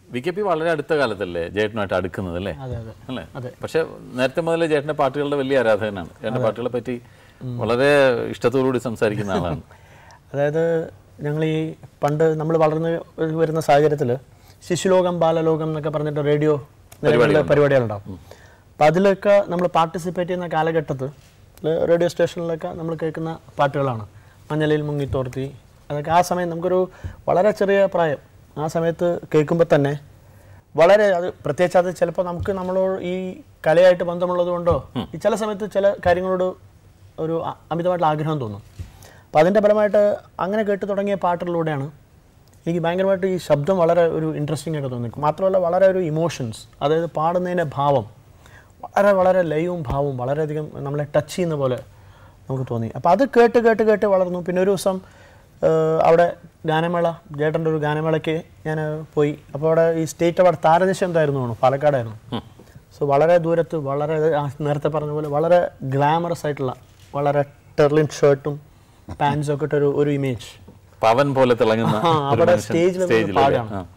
V K P വളരെ അടുത്ത കാലത്തല്ലേ ജേട്ടനുമായിട്ട് അടുക്കുന്നത് അല്ലേ അതെ അതെ അല്ലേ അതെ. പക്ഷെ നേരത്തെ മുതലേ ജേട്ടൻ്റെ പാട്ടുകളുടെ വലിയ ആരാധകനാണ് ജേട്ടൻ്റെ പാട്ടുകളെ പറ്റി വളരെ ഇഷ്ടത്തോടുകൂടി സംസാരിക്കുന്ന ആളാണ് അതായത് ഞങ്ങൾ ഈ പണ്ട് നമ്മൾ വളർന്ന് വരുന്ന സാഹചര്യത്തിൽ ശിശുലോകം ബാലലോകം എന്നൊക്കെ പറഞ്ഞിട്ട് റേഡിയോ നിലവിലെ പരിപാടികളുണ്ടാവും അപ്പം അതിലൊക്കെ നമ്മൾ പാർട്ടിസിപ്പേറ്റ് ചെയ്യുന്ന കാലഘട്ടത്തിൽ റേഡിയോ സ്റ്റേഷനിലൊക്കെ നമ്മൾ കേൾക്കുന്ന പാട്ടുകളാണ് മഞ്ഞളിൽ മുങ്ങിത്തോർത്തി അതൊക്കെ ആ സമയം നമുക്കൊരു വളരെ ചെറിയ പ്രായം ആ സമയത്ത് കേൾക്കുമ്പോൾ തന്നെ വളരെ അത് പ്രത്യേകിച്ച് അത് ചിലപ്പോൾ നമുക്ക് നമ്മളോട് ഈ കലയായിട്ട് ബന്ധമുള്ളത് കൊണ്ടോ ഈ ചില സമയത്ത് ചില കാര്യങ്ങളോട് ഒരു അ- അമിതമായിട്ടുള്ള ആഗ്രഹം തോന്നും അപ്പോൾ അതിൻ്റെ ഫലമായിട്ട് അങ്ങനെ കേട്ട് തുടങ്ങിയ പാട്ടുകളിലൂടെയാണ് എനിക്ക് ഭയങ്കരമായിട്ട് ഈ ശബ്ദം വളരെ ഒരു ഇൻട്രസ്റ്റിംഗ് ആയിട്ട് തോന്നി മാത്രമല്ല വളരെ ഒരു ഇമോഷൻസ് അതായത് പാടുന്നതിൻ്റെ ഭാവം വളരെ വളരെ ലയവും ഭാവവും വളരെയധികം നമ്മളെ ടച്ച് ചെയ്യുന്ന പോലെ നമുക്ക് തോന്നി അപ്പോൾ അത് കേട്ട് കേട്ട് കേട്ട് വളർന്നു പിന്നെ ഒരു ദിവസം ഏഹ്, അവിടെ ഗാനമേള ജേട്ടൻ്റെ ഒരു ഗാനമേളയ്ക്ക് ഞാൻ പോയി അപ്പോൾ അവിടെ ഈ സ്റ്റേറ്റ് അവാർഡ് താരനിശ എന്തായിരുന്നു തോന്നുന്നു പാലക്കാടായിരുന്നു സോ വളരെ ദൂരത്ത് വളരെ ആ നേരത്തെ പറഞ്ഞ പോലെ വളരെ ഗ്ലാമറസ് ആയിട്ടുള്ള വളരെ ടെർലിൻ ഷർട്ടും പാൻസും ഒക്കെ ഇട്ടൊരു ഒരു ഇമേജ് പവൻ പോലെ തിളങ്ങുന്ന ആ, ഒരു അവിടെ മനുഷ്യൻ സ്റ്റേജിൽ നിന്ന് സ്റ്റേജിൽ പാടുകയാണ്. ആ.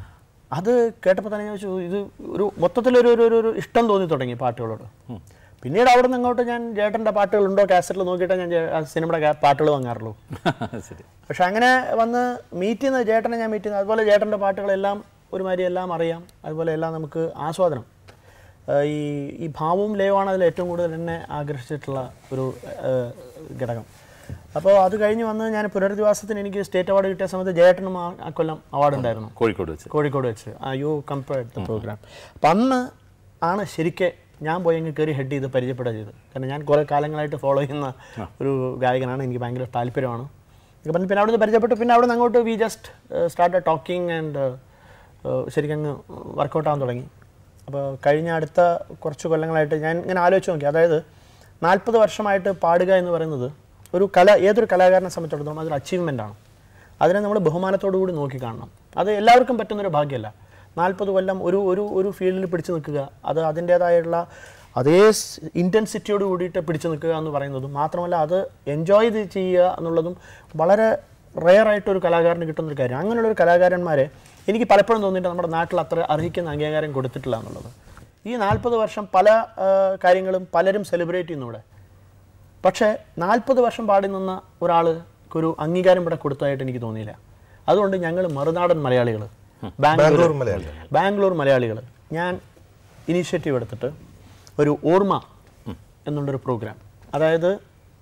അത് കേട്ടപ്പോൾ തന്നെ ഞാൻ ചോദിച്ചു ഇത് ഒരു മൊത്തത്തിലൊരു ഒരു ഒരു ഒരു ഇഷ്ടം തോന്നി തുടങ്ങി പാട്ടുകളോട് പിന്നീട് അവിടെ നിന്ന് അങ്ങോട്ട് ഞാൻ ചേട്ടൻ്റെ പാട്ടുകളുണ്ടോ കാസറ്റിൽ നോക്കിയിട്ടേ ഞാൻ ജേ- ആ സിനിമയുടെ കാ- പാട്ടുകൾ വാങ്ങാറുള്ളൂ ശരി പക്ഷെ അങ്ങനെ വന്ന് മീറ്റ് ചെയ്യുന്ന ചേട്ടനെ ഞാൻ മീറ്റ് ചെയ്യുന്നത് അതുപോലെ ചേട്ടൻ്റെ പാട്ടുകളെല്ലാം ഒരുമാതിരി എല്ലാം അറിയാം അതുപോലെ എല്ലാം നമുക്ക് ആസ്വാദനം ആ, ഈ ഈ ഭാവവും ലയവുമാണ് അതിൽ ഏറ്റവും കൂടുതൽ എന്നെ ആകർഷിച്ചിട്ടുള്ള ഒരു ആ, ഘടകം അപ്പോൾ അത് കഴിഞ്ഞ് വന്ന് ഞാൻ പുനരധിവാസത്തിന് എനിക്ക് സ്റ്റേറ്റ് അവാർഡ് കിട്ടിയ സമയത്ത് ജയേട്ടനും ആ ആ കൊല്ലം അവാർഡ് ഉണ്ടായിരുന്നു കോഴിക്കോട് വെച്ച് കോഴിക്കോട് വെച്ച് ആ യു കമ്പയർഡ് ദ പ്രോഗ്രാം അപ്പം അന്ന് ആണ് ശരിക്ക് ഞാൻ പോയി അങ്ങ് കയറി ഹെഡ് ചെയ്ത് പരിചയപ്പെടുക ചെയ്തത് കാരണം ഞാൻ കുറേ കാലങ്ങളായിട്ട് ഫോളോ ചെയ്യുന്ന ഒരു ഗായകനാണ് എനിക്ക് ഭയങ്കര താല്പര്യമാണ് ഒക്കെ പറഞ്ഞ് പിന്നെ അവിടുന്ന് പരിചയപ്പെട്ടു പിന്നെ അവിടെ നിന്ന് അങ്ങോട്ട് we just start talking and ശരിക്കും അങ്ങ് വർക്കൗട്ട് ആവാൻ തുടങ്ങി അപ്പോൾ കഴിഞ്ഞ അടുത്ത കുറച്ച് കൊല്ലങ്ങളായിട്ട് ഞാൻ ഇങ്ങനെ ആലോചിച്ച് നോക്കി അതായത് നാൽപ്പത് വർഷമായിട്ട് പാടുക എന്ന് പറയുന്നത് ഒരു കല ഏതൊരു കലാകാരനെ സംബന്ധിച്ചിടത്തോളം അതൊരു അച്ചീവ്മെൻ്റ് ആണ് അതിനെ നമ്മൾ ബഹുമാനത്തോടു കൂടി നോക്കി കാണണം അത് എല്ലാവർക്കും പറ്റുന്നൊരു ഭാഗ്യമല്ല നാൽപ്പത് കൊല്ലം ഒരു ഒരു ഒരു ഫീൽഡിൽ പിടിച്ചു നിൽക്കുക അത് അതിൻ്റേതായുള്ള അതേ ഇൻറ്റൻസിറ്റിയോട് കൂടിയിട്ട് പിടിച്ചു നിൽക്കുക എന്ന് പറയുന്നതും മാത്രമല്ല അത് എൻജോയ് ചെയ്ത് ചെയ്യുക എന്നുള്ളതും വളരെ റെയർ ആയിട്ട് ഒരു കലാകാരന് കിട്ടുന്ന ഒരു കാര്യം അങ്ങനെയുള്ള ഒരു കലാകാരന്മാരെ എനിക്ക് പലപ്പോഴും തോന്നിയിട്ട് നമ്മുടെ നാട്ടിൽ അത്ര അർഹിക്കുന്ന അംഗീകാരം കൊടുത്തിട്ടില്ല എന്നുള്ളത് ഈ നാൽപ്പത് വർഷം പല ആ, കാര്യങ്ങളും പലരും സെലിബ്രേറ്റ് ചെയ്യുന്നു ഇവിടെ പക്ഷേ നാൽപ്പത് വർഷം പാടി നിന്ന ഒരാൾക്ക് ഒരു അംഗീകാരം ഇവിടെ കൊടുത്തതായിട്ട് എനിക്ക് തോന്നിയില്ല അതുകൊണ്ട് ഞങ്ങൾ മറുനാടൻ മലയാളികൾ ബാംഗ്ലൂർ മലയാളികൾ. ബാംഗ്ലൂർ മലയാളികൾ ഞാൻ ഇനീഷ്യേറ്റീവ് എടുത്തിട്ട് ഒരു ഓർമ്മ എന്നുള്ളൊരു പ്രോഗ്രാം അതായത്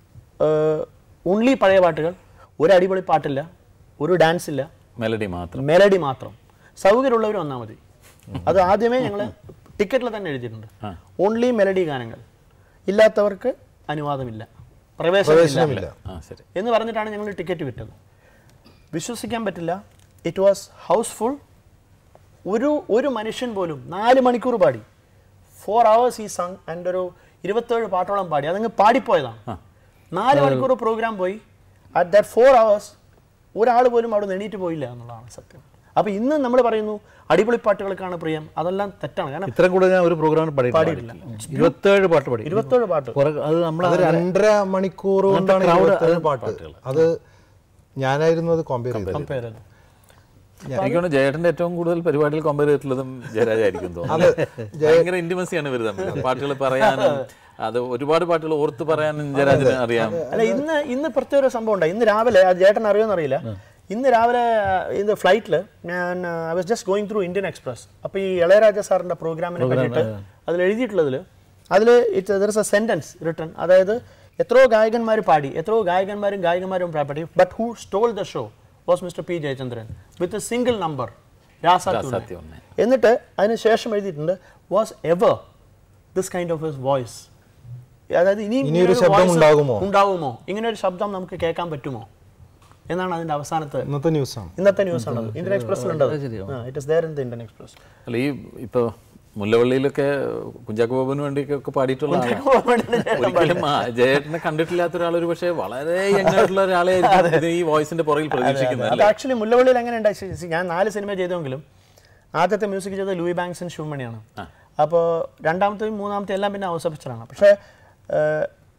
ഓൺലി പഴയ പാട്ടുകൾ ഒരു അടിപൊളി പാട്ടില്ല ഒരു ഡാൻസ് ഇല്ല മെലഡി മാത്രം മെലഡി മാത്രം സൗകര്യമുള്ളവർ വന്നാൽ മതി അത് ആദ്യമേ ഞങ്ങൾ ടിക്കറ്റിൽ തന്നെ എഴുതിയിട്ടുണ്ട് ഓൺലി മെലഡി ഗാനങ്ങൾ ഇല്ലാത്തവർക്ക് അനുവാദമില്ല പ്രവേശനമില്ല ആ ശരി എന്ന് പറഞ്ഞിട്ടാണ് ഞങ്ങൾ ടിക്കറ്റ് വിറ്റത് വിശ്വസിക്കാൻ പറ്റില്ല ഇറ്റ് വാസ് ഹൗസ്ഫുൾ ഒരു ഒരു മനുഷ്യൻ പോലും നാല് മണിക്കൂർ പാടി ഫോർ അവേഴ്സ് ഈ സങ് ആൻഡ് ഒരു ഇരുപത്തേഴ് പാട്ടോളം പാടി അതങ്ങ് പാടിപ്പോയതാണ് നാല് മണിക്കൂർ പ്രോഗ്രാം പോയി അറ്റ് ദാറ്റ് ഫോർ അവേഴ്സ് ഒരാൾ പോലും അവിടെ എണീറ്റ് പോയില്ല എന്നുള്ളതാണ് സത്യം അപ്പോൾ ഇന്ന് നമ്മൾ പറയുന്നു അടിപൊളി പാട്ടുകൾക്കാണ് പ്രിയം അതെല്ലാം തെറ്റാണ് കാരണം ഇത്രയും കൂടെ ഞാൻ ഒരു പ്രോഗ്രാമിൽ പാടിയിട്ടില്ല ഇരുപത്തേഴ് പാട്ട് പാടി ഇരുപത്തേഴ് പാട്ട് കുറെ- അത് നമ്മൾ അത് രണ്ടര മണിക്കൂർ കൊണ്ടാണ് crowd ഇരുപത്തേഴ് പാട്ട് അത് ഞാനായിരുന്നു അത് കോമ്പയർ ചെയ്തത് കമ്പയർ ചെയ്ത് എനിക്ക് തോന്നുന്നു ജയേട്ടന്റെ ഏറ്റവും കൂടുതൽ പരിപാടിയിൽ കമ്പയർ ചെയ്തിട്ടുള്ളതും ജയരാജായിരിക്കും തോന്നുന്നു ഭയങ്കര ഇന്റിമസിയാണ് ഇവർ തമ്മിൽ പാട്ടുകൾ പറയാനും അത് ഒരുപാട് പാട്ടുകൾ ഓർത്ത് പറയാനും ജയരാജന് അറിയാം അല്ല ഇന്ന് ഇന്ന് പ്രത്യേക ഒരു സംഭവം ഉണ്ടായി ഇന്ന് രാവിലെ അത് ചേട്ടൻ അറിയുമെന്ന് അറിയില്ല ഇന്ന് രാവിലെ ഇന്ന് ഫ്ലൈറ്റിൽ ഞാൻ I was just going through Indian Express അപ്പോൾ ഈ ഇളയരാജ സാറിൻ്റെ പ്രോഗ്രാമിനെ പറ്റിയിട്ട് അതിൽ എഴുതിയിട്ടുള്ളതിൽ അതിൽ it there is a sentence written അതായത് എത്രയോ ഗായകന്മാർ പാടി എത്രയോ ഗായകന്മാരും ഗായികമാരും പാടി but who stole the show was mister P Jayachandran with a single number രാസാത്യുന്നെ രാസാത്യുന്നെ. എന്നിട്ട് അതിന് ശേഷം എഴുതിയിട്ടുണ്ട് was ever this kind of his voice അതായത് ഇനിയും ഇനിയൊരു ഇങ്ങനൊരു ശബ്ദം voice ഉണ്ടാകുമോ? ഉണ്ടാവുമോ ഇങ്ങനെ ഒരു ശബ്ദം നമുക്ക് കേൾക്കാൻ പറ്റുമോ എന്നാണ് അതിന്റെ അവസാനത്തെ ഇന്നത്തെ ന്യൂസാണ് ഇന്നത്തെ ന്യൂസ് ആണ് ഇന്ത്യൻ എക്സ്പ്രസ്സിലുണ്ട് it is there in the Indian Express അല്ല ഈ ഇപ്പൊ മുല്ലവള്ളിയിലൊക്കെ കുഞ്ചാക്കോ ബോബന് വേണ്ടിയൊക്കെ പാടിയിട്ടുള്ള ആളാണ്. ഒരിക്കലും ആ ജയേട്ടനെ കണ്ടിട്ടില്ലാത്ത ഒരാൾ ഒരു പക്ഷേ വളരെ യങ് ആയിട്ടുള്ള ഒരാളെ ഇത് ഈ വോയിസിന്റെ പുറകിൽ പ്രതീക്ഷിക്കുന്നത് അത് ആക്ച്വലി മുല്ലവള്ളിയിൽ എങ്ങനെ ഉണ്ടായി ശരി, ശരി, ഞാൻ നാല് സിനിമ ചെയ്തെങ്കിലും ആദ്യത്തെ മ്യൂസിക് ചെയ്തത് ലൂയി ബാങ്ക്സ് ആൻഡ് ശിവമണിയാണ് അപ്പോൾ രണ്ടാമത്തെയും മൂന്നാമത്തെ എല്ലാം പിന്നെ ഔസഫിച്ചറാണ് പക്ഷേ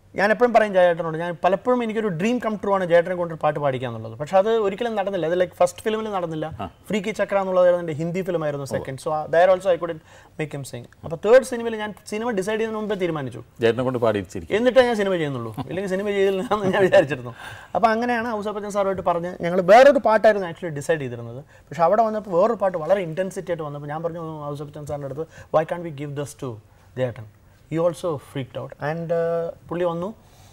ഞാൻ എപ്പോഴും പറയും ജയേട്ടനോട് ഞാൻ പലപ്പോഴും എനിക്കൊരു ഡ്രീം കം ട്രൂ ആണ് ജയേട്ടനെ കൊണ്ട് ഒരു പാട്ട് പാടിക്കുക എന്നുള്ളത് പക്ഷെ അത് ഒരിക്കലും നടന്നില്ല അത് ലൈക്ക് ഫസ്റ്റ് ഫിലിമിൽ നടന്നില്ല ഫ്രീ കി ചക്ര എന്നുള്ളതായിരുന്നു എൻ്റെ ഹിന്ദി ഫിലിം ആയിരുന്നു second so there also I couldn't make him sing അപ്പോൾ തേർഡ് സിനിമയിൽ ഞാൻ സിനിമ ഡിസൈഡ് ചെയ്യുന്നതിന് മുമ്പേ തീരുമാനിച്ചു ജേട്ടനെ കൊണ്ട് പാടിച്ചിരിക്കും എന്നിട്ടേ ഞാൻ സിനിമ ചെയ്യുന്നുള്ളൂ ഇല്ലെങ്കിൽ സിനിമ ചെയ്തില്ല എന്ന് ഞാൻ വിചാരിച്ചിരുന്നു അപ്പോൾ അങ്ങനെയാണ് ഔസപ്പച്ചൻ സാറുമായിട്ട് പറഞ്ഞ് ഞങ്ങൾ വേറൊരു പാട്ടായിരുന്നു ആക്ച്വലി ഡിസൈഡ് ചെയ്തിരുന്നത് പക്ഷേ അവിടെ വന്നപ്പോൾ വേറൊരു പാട്ട് വളരെ ഇൻറ്റൻസിറ്റി ആയിട്ട് വന്നപ്പോൾ ഞാൻ പറഞ്ഞു ഔസപ്പച്ചൻ സാറിൻ്റെ അടുത്ത് why can't we give this to ജേട്ടൻ you also freaked out and പുള്ളി വന്നു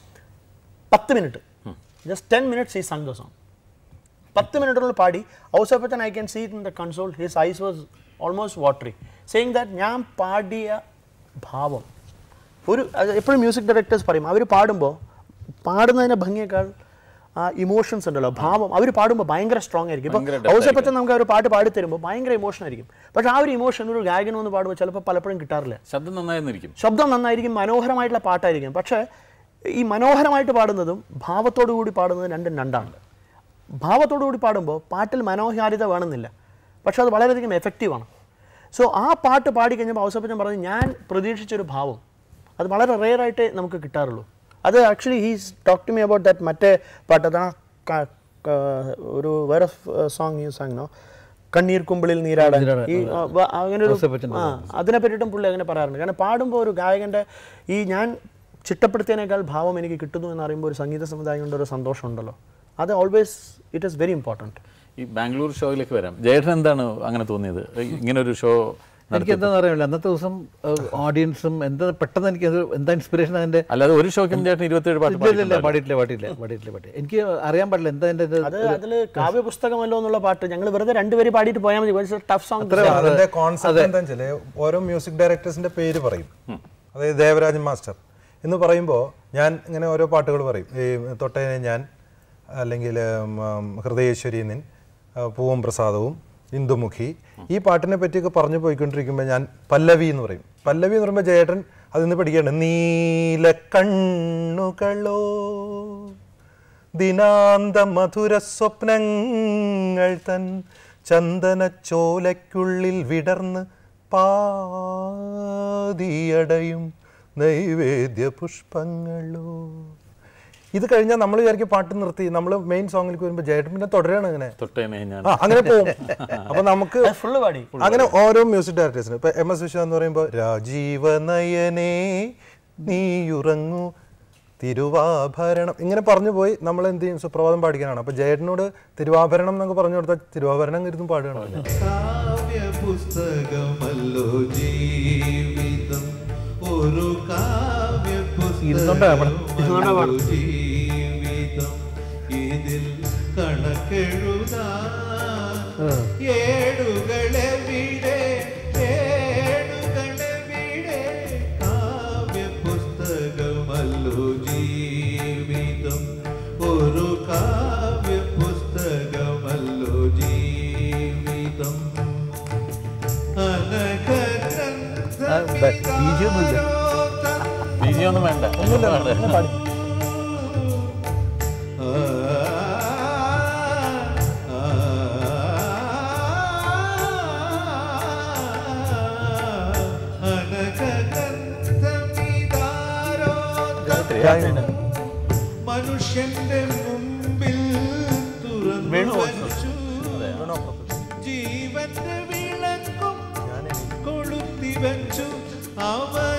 പത്ത് മിനിറ്റ് ജസ്റ്റ് ടെൻ മിനിറ്റ്സ് ഈ സങ് ദ സോങ് പത്ത് മിനിറ്റിനുള്ളിൽ പാടി Ouseppachan I can see in the console his eyes was almost watery saying that ഞാൻ പാടിയ ഭാവം ഒരു അത് എപ്പോഴും മ്യൂസിക് ഡയറക്ടേഴ്സ് പറയും അവർ പാടുമ്പോൾ പാടുന്നതിൻ്റെ ഭംഗിയേക്കാൾ ആ ഇമോഷൻസ് ഉണ്ടല്ലോ ഭാവം അവർ പാടുമ്പോൾ ഭയങ്കര സ്ട്രോങ് ആയിരിക്കും ഇപ്പോൾ ഭയങ്കര depth ഔസപ്പച്ചൻ നമുക്ക് ഒരു പാട്ട് പാടി തരുമ്പോൾ ഭയങ്കര ഇമോഷൻ ആയിരിക്കും പക്ഷേ ആ ഒരു ഇമോഷൻ ഒരു ഗായകൻ വന്ന് പാടുമ്പോൾ ചിലപ്പോൾ പലപ്പോഴും കിട്ടാറില്ല ശബ്ദം നന്നായിരുന്നിരിക്കും ശബ്ദം നന്നായിരിക്കും മനോഹരമായിട്ടുള്ള പാട്ടായിരിക്കും പക്ഷേ ഈ മനോഹരമായിട്ട് പാടുന്നതും ഭാവത്തോടു കൂടി പാടുന്നതും രണ്ടും രണ്ടാണ് ഭാവത്തോടു കൂടി പാടുമ്പോൾ പാട്ടിൽ മനോഹാരിത വേണമെന്നില്ല പക്ഷെ അത് വളരെയധികം എഫക്റ്റീവാണ് സോ ആ പാട്ട് പാടിക്കഴിഞ്ഞപ്പോൾ അവസരപ്പച്ചൻ പറഞ്ഞു ഞാൻ പ്രതീക്ഷിച്ചൊരു ഭാവം അത് വളരെ rare ആയിട്ടേ നമുക്ക് കിട്ടാറുള്ളൂ അത് actually he's talk to me about that മറ്റേ പാട്ട് അതാണ് ക- ക- ഒരു വേറെ സോങ് ഈ സോങ് നോ കണ്ണീർ കുമ്പിളിൽ നീരാടാൻ ഈ ആ, വ- അങ്ങനെ ഒരു ആ അതിനെ പറ്റിയിട്ടും പുള്ളി അങ്ങനെ പറയാറുണ്ട് കാരണം പാടുമ്പോൾ ഒരു ഗായകൻ്റെ ഈ ഞാൻ ചിട്ടപ്പെടുത്തിയതിനേക്കാൾ ഭാവം എനിക്ക് കിട്ടുന്നു എന്ന് അറിയുമ്പോൾ ഒരു സംഗീത സമുദായം കൊണ്ട് ഒരു സന്തോഷമുണ്ടല്ലോ അത് always it is very important ഈ ബാംഗ്ലൂർ ഷോയിലേക്ക് വരാം ജയേട്ടൻ എന്താണ് അങ്ങനെ തോന്നിയത് ഇങ്ങനെ ഒരു ഷോ എനിക്ക് എന്താണെന്ന് അറിയില്ല അന്നത്തെ ദിവസം ഓഡിയൻസും എന്താ പെട്ടെന്ന് എനിക്ക് അത് എന്താ ഇൻസ്പിറേഷൻ അതിന്റെ അല്ലാതെ ഒരു ഷോയ്ക്കും ചേട്ടൻ ഇരുപത്തേഴ് പാട്ട് ഇല്ല, ഇല്ല, ഇല്ല, പാടിയിട്ടില്ല പാടിയില്ല പാടിയിട്ടില്ല പാടിയില്ല എനിക്ക് അറിയാൻ പാടില്ല എന്താ എൻ്റെ ഇത് അത് അതിൽ കാവ്യപുസ്തകമല്ലോ എന്നുള്ള പാട്ട് ഞങ്ങൾ വെറുതെ രണ്ടുപേര് പാടിയിട്ട് പോയാൽ മതി ടഫ് സോങ് അതിന്റെ കോൺസെപ്റ്റ് എന്താ വെച്ചാല് ഓരോ മ്യൂസിക് ഡയറക്ടേഴ്സിന്റെ പേര് പറയും അതായത് ദേവരാജൻ മാസ്റ്റർ എന്ന് പറയുമ്പോൾ ഞാൻ ഇങ്ങനെ ഓരോ പാട്ടുകൾ പറയും ഈ തൊട്ടേനെ ഞാൻ അല്ലെങ്കിൽ ഉം, ഹൃദയേശ്വരി നിൻ ആ, പൂവം പ്രസാദവും ഇന്ദുമുഖി ഈ പാട്ടിനെ പറ്റിയൊക്കെ പറഞ്ഞു പോയിക്കൊണ്ടിരിക്കുമ്പോൾ ഞാൻ പല്ലവി എന്ന് പറയും പല്ലവി എന്ന് പറയുമ്പോൾ ജയേട്ടൻ അതിന്ന് പഠിക്കുകയാണ് നീല കണ്ണുകളോ ദിനാന്ത മധുര സ്വപ്നങ്ങൾ തൻ ചന്ദന ചോലയ്ക്കുള്ളിൽ വിടർന്ന് പാതിയടയും നൈവേദ്യ പുഷ്പങ്ങളോ ഇത് കഴിഞ്ഞാൽ നമ്മൾ വിചാരിക്കും പാട്ട് നിർത്തി നമ്മൾ മെയിൻ സോങ്ങിലേക്ക് വരുമ്പോൾ ജയേട്ടൻ പിന്നെ തുടരാണ് അങ്ങനെ തൊട്ടേനെ ഞാൻ ആ അങ്ങനെ പോകും അപ്പൊ നമുക്ക് ഫുള്ള് പാടി അങ്ങനെ ഓരോ മ്യൂസിക് ഡയറക്ടേഴ്സിന് ഇപ്പൊ എം എസ് വിശ്വ എന്ന് പറയുമ്പോൾ രാജീവ നയനേ നീയുറങ്ങൂ തിരുവാഭരണം ഇങ്ങനെ പറഞ്ഞു പോയി നമ്മൾ എന്ത് ചെയ്യും സുപ്രഭാതം പാടിക്കാനാണ് അപ്പൊ ജയേട്ടനോട് തിരുവാഭരണം എന്നൊക്കെ പറഞ്ഞു കൊടുത്താൽ തിരുവാഭരണം ഇരുന്ന് പാടുകയാണ് കാവ്യ പുസ്തകമല്ലോ ജീവിതം ഒരു കാവ്യ പുസ്തകമല്ലോ ജീവിതം ഇതിൽ കണക്കെഴുതാ ഏടുകളെവിടെ ഏടുകളെവിടെ കാവ്യ പുസ്തകമല്ലോ ജീവിതം ഒരു കാവ്യ പുസ്തകമല്ലോ ജീവിതം ബീജിയൊന്നും വേണ്ട ഒന്നുമില്ല മനുഷ്യന്റെ മുമ്പിൽ തുറന്നു വച്ചു ജീവന്റെ വിളക്കും കൊളുത്തി വെച്ചു അവൻ